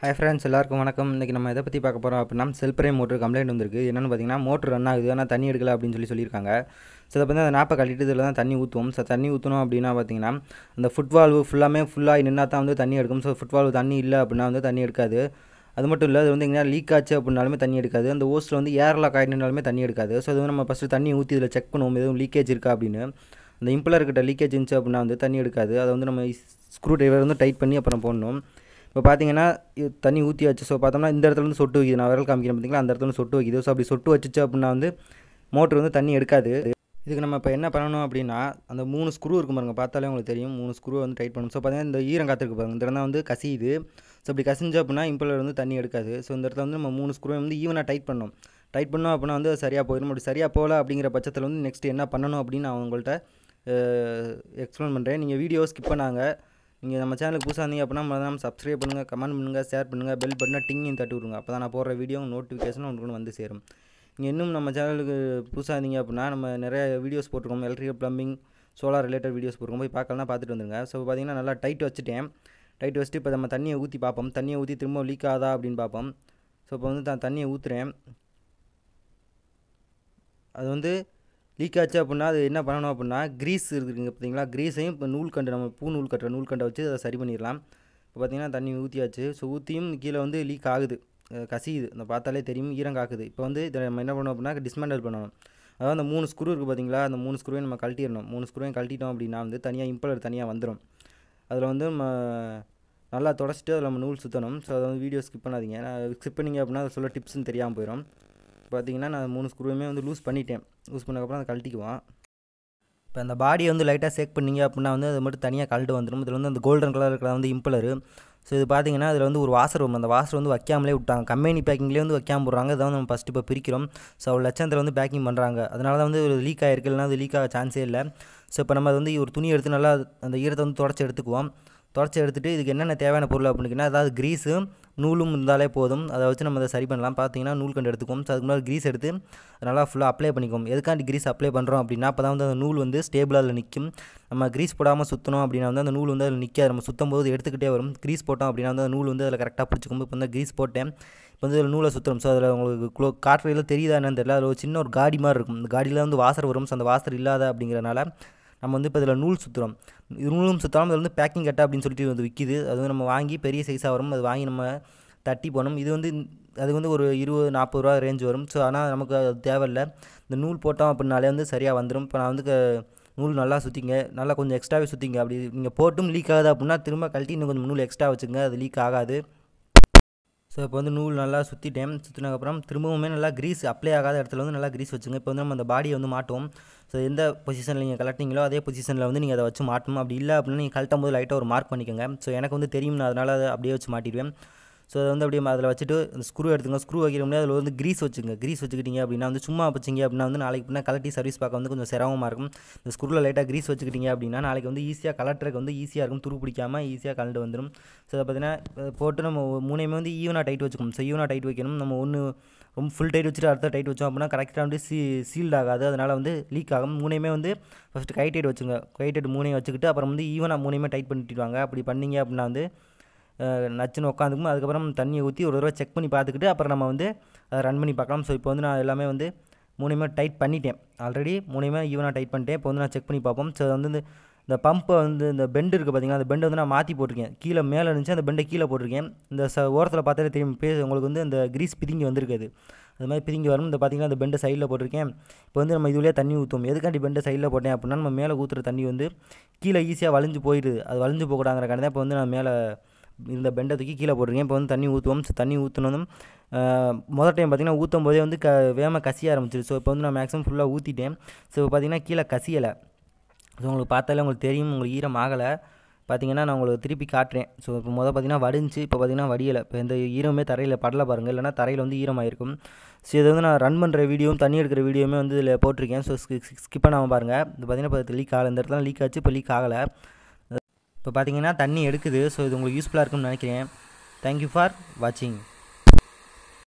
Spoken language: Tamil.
ஹாய் ஃப்ரெண்ட்ஸ் எல்லாருக்கும் வணக்கம் இன்றைக்கி நம்ம எதை பற்றி பார்க்க போகிறோம் அப்படின்னா செல்ஃப்ரே மோட்டர் கம்ப்ளைண்ட் வந்திருக்கு என்னென்னு பார்த்தீங்கன்னா மோட்டர் ரன் ஆகுது ஆனால் தண்ணி எடுக்கல அப்படின்னு சொல்லி சொல்லியிருக்காங்க ஸோ இதை வந்து அந்த நாப்பை கட்டிட்டு இதில் தான் தண்ணி ஊற்றுவோம் ஸோ தண்ணி ஊற்றணும் அப்படின்னா பார்த்தீங்கன்னா அந்த ஃபுட் வால்வு ஃபுல்லாமே ஃபுல்லாக நின்னா தான் வந்து தண்ணி எடுக்கும் ஸோ ஃபுட் வால்வு தண்ணி இல்லை அப்படின்னா வந்து தண்ணி எடுக்காது அது மட்டும் இல்லை அது வந்து எங்கன்னா லீக் ஆச்சு அப்படின்னாலுமே தண்ணி எடுக்காது அந்த ஓஸில் வந்து ஏரில் காயினாலுமே தண்ணி எடுக்காது ஸோ அது வந்து நம்ம ஃபஸ்ட்டு தண்ணி ஊற்றி இதில் செக் பண்ணுவோம் எதுவும் லீக்கேஜ் இருக்கா அப்படின்னு அந்த இம்பலர் கிட்ட லீக்கேஜ் இருந்துச்சு அப்படின்னா வந்து தண்ணி எடுக்காது அதை வந்து நம்ம ஸ்க்ரூ டிரைவர் வந்து டைட் பண்ணி அப்புறம் போடணும் இப்போ பார்த்தீங்கன்னா இது தண்ணி ஊற்றியாச்சு ஸோ பார்த்தோம்னா இந்த இடத்துல வந்து சொட்டு வைக்குது நான் விரல் காமிக்கிறேன் பார்த்தீங்களா அந்த இடத்துல வந்து சொட்டு வைக்குது ஸோ அப்படி சொட்டு வச்சுச்சு அப்படின்னா வந்து மோட்ரு வந்து தண்ணி எடுக்காது இதுக்கு நம்ம இப்போ என்ன பண்ணணும் அப்படின்னா அந்த மூணு ஸ்க்ரூ இருக்கும் பாருங்க பார்த்தாலே உங்களுக்கு தெரியும் மூணு ஸ்க்ரூ வந்து டைட் பண்ணணும் ஸோ பார்த்தீங்கன்னா இந்த ஈரம் காத்திருக்கு பாருங்க இந்த இடம் வந்து கசியுது ஸோ அப்படி கசிஞ்சு அப்படின்னா இம்பலர் வந்து தண்ணி எடுக்காது ஸோ இந்த இடத்துல வந்து நம்ம மூணு ஸ்க்ரூ வந்து ஈவனாக டைட் பண்ணணும் டைட் பண்ணோம் அப்படின்னா வந்து அது சரியாக போயிடும் அப்படி சரியாக போகல அப்படிங்கிற பட்சத்தில் வந்து நெக்ஸ்ட் என்ன பண்ணணும் அப்படின்னு நான் உங்கள்கிட்ட எக்ஸ்பிளைன் பண்ணுறேன் நீங்கள் வீடியோ ஸ்கிப் பண்ணாங்க நீங்கள் நம்ம சேனலுக்கு புதுசாக இருந்தீங்க அப்படின்னா மறக்காம சப்ஸ்கிரைப் பண்ணுங்கள் கமெண்ட் பண்ணுங்கள் ஷேர் பண்ணுங்கள் பெல் பட்டனை டிங்கையும் தட்டி விடுங்க அப்போ தான் நான் போடுற வீடியோ நோட்டிஃபிகேஷன் உங்களுக்கு வந்து சேரும் நீங்கள் இன்னும் நம்ம சேனலுக்கு புதுசாக இருந்தீங்க அப்படின்னா நம்ம நிறைய வீடியோஸ் போட்டிருக்கோம் electrical plumbing solar related videos போட்டிருக்கோம் போய் பார்க்கலாம் பார்த்துட்டு வந்துருங்க ஸோ பார்த்தீங்கன்னா நல்லா டைட் வச்சுட்டேன் டைட் வச்சுட்டு இப்போ நம்ம தண்ணியை ஊற்றி பார்ப்போம் தண்ணியை ஊற்றி திரும்ப லீக் ஆகுதா அப்படின்னு பார்ப்போம் ஸோ இப்போ வந்து நான் தண்ணியை ஊற்றுறேன் அது வந்து லீக் ஆச்சு அப்படின்னா அது என்ன பண்ணணும் அப்படின்னா க்ரீஸ் இருக்குதுங்க பார்த்தீங்களா க்ரீஸையும் இப்போ நூல் கண்டு நம்ம பூ நூல் கட்டுற நூல் கண்டை வச்சு அதை சரி பண்ணிடலாம் இப்போ பார்த்தீங்கன்னா தண்ணி ஊற்றியாச்சு ஸோ ஊற்றியும் கீழே வந்து லீக் ஆகுது அஹ் கசியுது அந்த பார்த்தாலே தெரியும் ஈரம் காக்குது இப்போ வந்து இதை நம்ம என்ன பண்ணணும் அப்படின்னா டிஸ்மேண்டல் பண்ணணும் அதாவது அந்த மூணு ஸ்க்ரூ இருக்குது பார்த்தீங்களா அந்த மூணு ஸ்க்ரூவையும் நம்ம கழட்டிடணும் மூணு ஸ்க்ரூவையும் கழட்டிட்டோம் அப்படின்னா வந்து தனியாக இம்பலர் தனியாக வந்துடும் அதில் வந்து நம்ம நல்லா தொடச்சிட்டு அதில் நம்ம நூல் சுற்றணும் ஸோ அதை வந்து வீடியோ ஸ்கிப் பண்ணாதீங்க நான் ஸ்கிப் பண்ணிங்க அப்படின்னா அதை சொல்ல டிப்ஸ்னு தெரியாமல் போயிடும் பார்த்தீங்கன்னா நான் மூணு ஸ்க்ரூவுமே வந்து லூஸ் பண்ணிட்டேன் லூஸ் பண்ணதுக்கப்புறம் அதை கழட்டிக்குவோம் இப்போ அந்த பாடியை வந்து லைட்டாக சேக் பண்ணீங்க அப்படின்னா வந்து அது மட்டும் தனியாக கழட்டு வந்துடும் இதில் வந்து அந்த கோல்டன் கலர் இருக்கிற வந்து இம்பலரு ஸோ இது பார்த்தீங்கன்னா அதில் வந்து ஒரு வாசர் வரும் அந்த வாசர் வந்து வைக்காமலே விட்டாங்க கம்பெனி பேக்கிங்லேயே வந்து வைக்காம போடுறாங்க இதை வந்து நம்ம ஃபஸ்ட்டு இப்போ பிரிக்கிறோம் ஸோ அவ்வளோ லட்சத்தில் வந்து பேக்கிங் பண்ணுறாங்க அதனால தான் வந்து லீக் ஆகிருக்கு இல்லைனா அது லீக் ஆக சான்ஸே இல்லை ஸோ இப்போ நம்ம அது வந்து ஒரு துணி எடுத்து நல்லா அந்த ஈரத்தை வந்து தொடச்சி எடுத்துக்குவோம் தொடச்சி எடுத்துகிட்டு இதுக்கு என்னென்ன தேவையான பொருள் அப்படின்னா அதாவது க்ரீஸு நூலும் இருந்தாலே போதும் அதை வச்சு நம்ம அதை சரி பண்ணலாம் பார்த்தீங்கன்னா நூல் கண்டு எடுத்துக்குவோம் ஸோ அதுக்கு முன்னாடி க்ரீஸ் எடுத்து நல்லா ஃபுல்லாக அப்ளை பண்ணிக்குவோம் எதுக்காண்டி க்ரீஸ் அப்ளை பண்ணுறோம் அப்படின்னா அப்போ தான் வந்து அந்த நூல் வந்து ஸ்டேபிளாக அதில் நிற்கும் நம்ம க்ரீஸ் போடாமல் சுற்றணும் அப்படின்னா வந்து அந்த நூல் வந்து அதில் நிற்காது நம்ம சுற்றும் போது எடுத்துக்கிட்டே வரும் க்ரீஸ் போட்டோம் அப்படின்னா வந்து அந்த நூல் வந்து அதில் கரெக்டாக பிடிச்சிக்கும் இப்போ வந்து க்ரீஸ் போட்டேன் இப்போ வந்து அதில் நூலை சுற்றுறோம் ஸோ அதில் உங்களுக்கு க்ளோ காற்றுல தெரியுதா என்னன்னு தெரியல அதில் ஒரு சின்ன ஒரு காடி மாதிரி இருக்கும் இந்த காடியில் வந்து வாசர் வரும் ஸோ அந்த வாசர் இல்லாத அப்படிங்கிறனால நம்ம வந்து இப்போ இதில் நூல் சுற்றுறோம் நூலும் சுற்றாமல் இதில் வந்து பேக்கிங் கட்டை அப்படின்னு சொல்லிட்டு வந்து விற்கிது அது வந்து நம்ம வாங்கி பெரிய சைஸாக வரும் அது வாங்கி நம்ம தட்டி போனோம் இது வந்து அது வந்து ஒரு இருபது நாற்பது ரூபா ரேஞ்ச் வரும் ஸோ ஆனால் நமக்கு அது தேவையில்லை இந்த நூல் போட்டோம் அப்படின்னாலே வந்து சரியாக வந்துடும் இப்போ நான் வந்து க- நூல் நல்லா சுற்றிங்க நல்லா கொஞ்சம் எக்ஸ்ட்ராவே சுற்றிங்க அப்படி நீங்கள் போட்டும் லீக் ஆகுது அப்படின்னா திரும்ப கழட்டி இன்னும் கொஞ்சம் நூல் எக்ஸ்ட்ரா வச்சுங்க அது லீக் ஆகாது ஸோ இப்போ வந்து நூல் நல்லா சுற்றிட்டேன் சுற்றினதுக்கப்புறம் திரும்பவுமே நல்லா க்ரீஸ் அப்ளை ஆகாத இடத்துல வந்து நல்லா க்ரீஸ் வச்சுங்க இப்போ வந்து நம்ம அந்த பாடியை வந்து மாட்டுவோம் ஸோ எந்த பொசிஷனில் நீங்கள் கலட்டிங்களோ அதே பொசிஷனில் வந்து நீங்கள் அதை வச்சு மாட்டணும் அப்படி இல்லை அப்படின்னா நீங்கள் கழட்டும் போது லைட்டாக ஒரு மார்க் பண்ணிக்கோங்க ஸோ எனக்கு வந்து தெரியும் நான் அதனால் அதை அப்படியே வச்சு மாட்டிடுவேன் ஸோ அதை வந்து அப்படியே அதில் வச்சுட்டு அந்த ஸ்க்ரூ எடுத்துங்க ஸ்க்ரூ வைக்கிற முடியாது அதில் வந்து க்ரீஸ் வச்சுங்க க்ரீஸ் வச்சுக்கிட்டீங்க அப்படின்னா வந்து சும்மா வச்சிங்க அப்படின்னா வந்து நாளைக்கு பின்னா கலட்டி சர்வீஸ் பார்க்க வந்து கொஞ்சம் சிரமமாக இருக்கும் இந்த ஸ்க்ரூவில் லைட்டாக க்ரீஸ் வச்சுக்கிட்டீங்க அப்படின்னா நாளைக்கு வந்து ஈஸியாக கலட்டுறதுக்கு வந்து ஈஸியாக இருக்கும் துரு பிடிக்காமல் ஈஸியாக கலண்டு வந்துடும் ஸோ அதை பார்த்தீங்கன்னா அஹ் போட்டு நம்ம மூணையுமே வந்து ஈவனாக டைட் வச்சுக்கணும் ஸோ ஈவனாக டைட் வைக்கணும் நம்ம ஒன்று ரொம்ப ஃபுல் டைட் வச்சுட்டு அடுத்த டைட் வச்சோம் அப்படின்னா கரெக்டாக வந்து சீ சீல்ட் ஆகாது அதனால் வந்து லீக் ஆகும் மூணையுமே வந்து ஃபஸ்ட்டு கை டைட் வச்சுங்க கை டைட் மூணையும் வச்சுக்கிட்டு அப்புறம் வந்து ஈவனாக மூணையுமே டைட் பண்ணிட்டுவாங்க அப்படி பண்ணீங்க அப்படின்னா வந்து அஹ், நச்சுன்னு உட்காந்துக்கும் அதுக்கப்புறம் தண்ணியை ஊற்றி ஒரு தடவை செக் பண்ணி பார்த்துக்கிட்டு அப்புறம் நம்ம வந்து அதை ரன் பண்ணி பார்க்கலாம் ஸோ இப்போ வந்து நான் எல்லாமே வந்து மூணையுமே டைட் பண்ணிட்டேன் ஆல்ரெடி மூணையுமே ஈவனாக டைட் பண்ணிட்டேன் இப்போ வந்து நான் செக் பண்ணி பார்ப்போம் ஸோ வந்து இந்த இந்த பம்பை வந்து இந்த பெண்டு இருக்குது பார்த்தீங்களா அந்த பெண்டை வந்து நான் மாற்றி போட்டிருக்கேன் கீழே மேலே இருந்துச்சு அந்த பெண்டை கீழே போட்டிருக்கேன் இந்த ச ஓரத்தில் பார்த்தாலே தெரியும் பே உங்களுக்கு வந்து அந்த கிரீஸ் பிரிங்கி வந்திருக்குது அது மாதிரி பிரிங்கி வரும் இந்த பார்த்தீங்கன்னா அந்த பெண்டை சைடில் போட்டிருக்கேன் இப்போ வந்து நம்ம இதுலேயே தண்ணி ஊற்றுவோம் எதுக்காண்டி பெண்டை சைடில் போட்டேன் அப்படின்னா நம்ம மேலே ஊற்றுற தண்ணி வந்து கீழே ஈஸியாக வளைஞ்சு போயிடுது அது வளைஞ்சு போகக்கூடாங்கிறக்காண்டி தான் இப்போ வந்து நான் மேலே இருந்த பெண்டை தூக்கி கீழே போட்டிருக்கேன் இப்போ வந்து தண்ணி ஊற்றுவோம் ஸோ தண்ணி ஊற்றினதும் முதல் டைம் பார்த்தீங்கன்னா ஊற்றும் போதே வந்து க வேகமாக கசிய ஆரம்பிச்சிரு ஸோ இப்போ வந்து நான் மேக்ஸிமம் ஃபுல்லாக ஊற்றிட்டேன் ஸோ இப்போ பார்த்தீங்கன்னா கீழே கசியலை ஸோ உங்களுக்கு பார்த்தாலே உங்களுக்கு தெரியும் உங்களுக்கு ஈரம் ஆகலை பார்த்தீங்கன்னா நான் உங்களுக்கு திருப்பி காட்டுறேன் ஸோ இப்போ முதல் பார்த்தீங்கன்னா வடிஞ்சு இப்போ பார்த்தீங்கன்னா வடியலை இப்போ எந்த ஈரமே தரையில் படல பாருங்கள் இல்லைனா தரையில் வந்து ஈரமாயிருக்கும் ஸோ இது வந்து நான் ரன் பண்ணுற வீடியோவும் தண்ணி எடுக்கிற வீடியோவுமே வந்து இதில் போட்டிருக்கேன் ஸோ ஸ்கிப் பண்ணாமல் பாருங்கள் இது பார்த்தீங்கன்னா இப்போ லீக் ஆகலை இந்த இடத்துல லீக் ஆச்சு இப்போ லீக் ஆகலை இப்போ பார்த்தீங்கன்னா தண்ணி எடுக்குது ஸோ இது உங்களுக்கு யூஸ்ஃபுல்லாக இருக்கும்னு நினைக்கிறேன் தேங்க்யூ ஃபார் வாட்சிங்